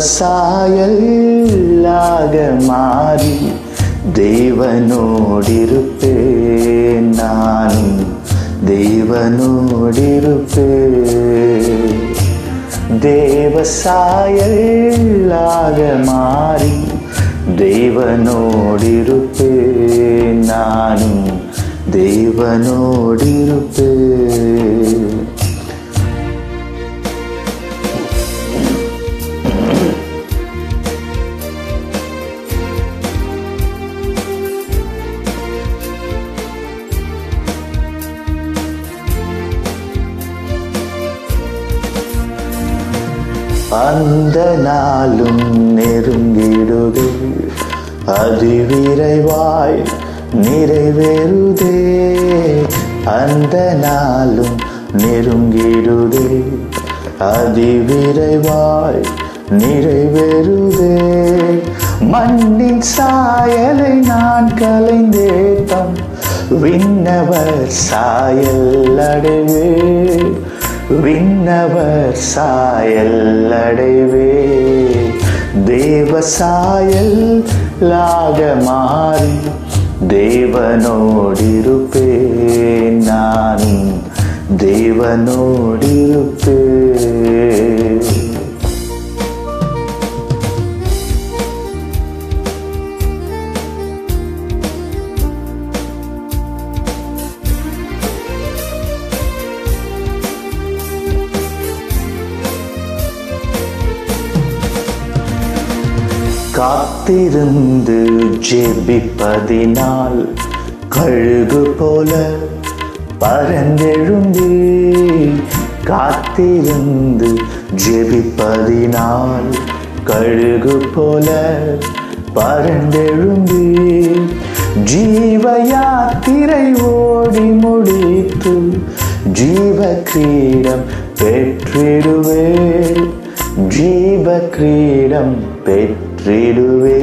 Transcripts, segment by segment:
சாயலாக மாறி தேவனோடிருப்பேன் நானும் தேவனோடிருப்பேன் தேவ சாயலாக மாறி தேவனோடிருப்பேன் நானும் தேவனோடிருப்பேன் அந்த நாளும் நெருங்கிடுதே அதிவிரைவாய் நிறைவேறுதே அந்த நாளும் நெருங்கிடுதே அதிவிரைவாய் நிறைவேறுதே மண்ணின் சாயலை நான் கலைந்தேத்தம் விண்ணவர் சாயல் அடைவே விண்ணவர் சாயல் அடைவே தேவ சாயல் லாக மாறி தேவனோடிருப்பேன் நானும் தேவனோடிருப்பேன் காத்திருந்து ஜெபிப்பதினால் கழுகு போல பரந்தெழும்பி காத்திருந்து ஜெபிப்பதினால் கழுகு போல பரந்தெழும்பி ஜீவ யாத்திரை ஓடி முடித்து ஜீவ கிரீடம் பெற்றிடுவே ஜீவ கிரீடம் பெற்றிடுவே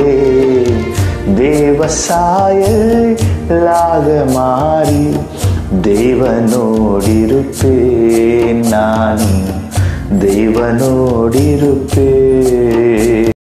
தேவசாயலாக மாறி தேவனோடிருப்பேன் நான் தேவனோடிருப்பேன்